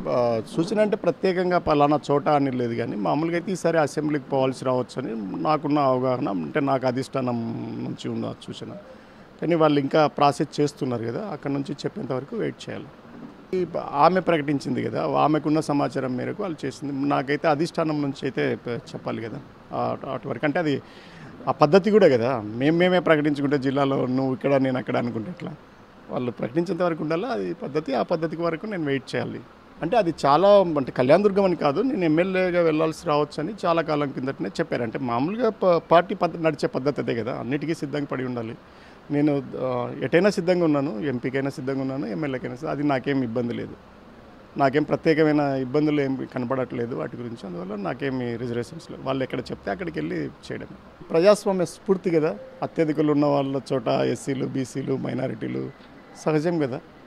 ఆ, సూచన అంటే ప్రత్యేకంగా పలానా చోట అని లేదు కానీ మామూలుగా అయితే ఈసారి అసెంబ్లీకి పోవాల్సి రావచ్చు అని నాకున్న అవగాహన అంటే నాకు అధిష్టానం నుంచి ఉన్న సూచన కానీ వాళ్ళు ఇంకా ప్రాసెస్ చేస్తున్నారు కదా అక్కడ నుంచి చెప్పేంత వరకు వెయిట్ చేయాలి ఈ బ- ఆమె ప్రకటించింది కదా ఆమెకున్న సమాచారం మేరకు వాళ్ళు చేసింది నాకైతే అధిష్టానం నుంచి అయితే ప- చెప్పాలి కదా ఆ- అటు వరకు అంటే అది ఆ పద్ధతి కూడా కదా మేము మేమే ప్రకటించుకుంటే జిల్లాలో నువ్వు ఇక్కడ నేను అక్కడ అనుకుంటే ఎట్లా వాళ్ళు ప్రకటించేంత వరకు ఉండాలా అది పద్ధతి ఆ పద్ధతికి వరకు నేను వెయిట్ చేయాలి అంటే అది చాలా అంటే కళ్యాణ దుర్గం అని కాదు నేను ఎమ్మెల్యేగా వెళ్ళాల్సి రావచ్చు అని చాలా కాలం కిందటనే చెప్పారు అంటే మామూలుగా ప- పార్టీ పద్ధతి నడిచే పద్ధతి అదే కదా అన్నిటికీ సిద్ధంగా పడి ఉండాలి నేను ఆ, ఎటైనా సిద్ధంగా ఉన్నాను ఎంపీకైనా సిద్ధంగా ఉన్నాను ఎమ్మెల్యేకైనా సిద్ధంగా- అది నాకేం ఇబ్బంది లేదు నాకేం ప్రత్యేకమైన ఇబ్బందులు ఏం కనపడట్లేదు వాటి గురించి అందువల్ల నాకేమి రిజర్వేషన్స్ లేవు వాళ్ళు ఎక్కడ చెప్తే అక్కడికి వెళ్ళి చేయడం ప్రజాస్వామ్య స్ఫూర్తి కదా అత్యధికులు ఉన్న వాళ్ళ చోట ఎస్సీలు బీసీలు మైనారిటీలు సహజం కదా